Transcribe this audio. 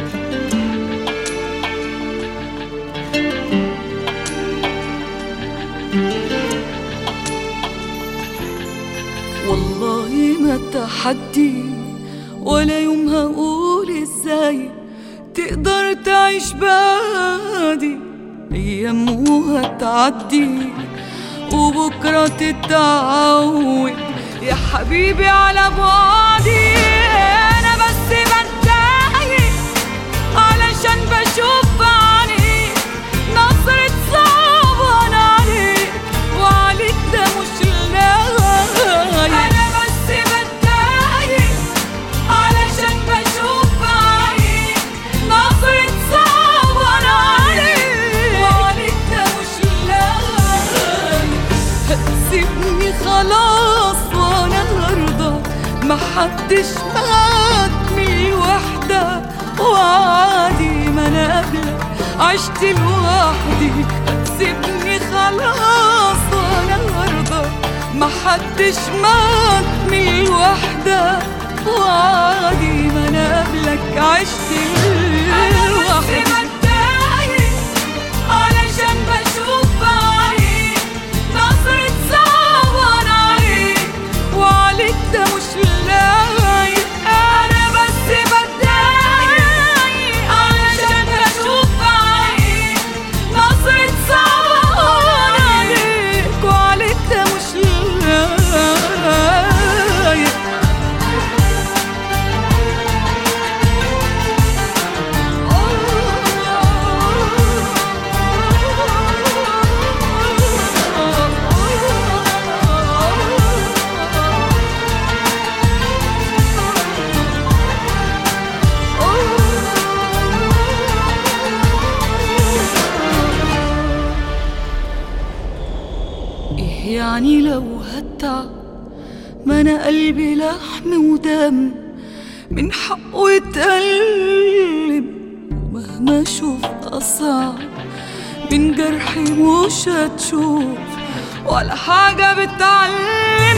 والله ما تحدي ولا يوم هقول ازاي تقدر تعيش بعدي ايام وهتعدي وبكرة تتعود يا حبيبي على بعدي انا بس بتضايق علشان بشوف عليك نظرة صعبان عليك وعليك ده مش لايق انا بس بتضايق علشان بشوف عليك نظرة صعبان عليك وعليك ده مش لايق هتسيبني خلاص وانا هرضى محدش فاتني وحدة وعادي ما انا قبلك عشت لوحدي هتسيبني خلاص وانا هرضى محدش ماتني وحدة وعادي ما انا قبلك عشت لوحدي علشان بشوف عليك نظرة صعبان عليك وعليك ده مش لايق أنا بس بتضايق علشان بشوف عليك نظرة صعبان عليك وعليك ده مش لايق إيه يعني لو هتعب ما أنا قلبي لحم ودم من حقه يتألم ومهما أشوف أصعب من جرحي مش هتشوف ولا حاجة بتعلم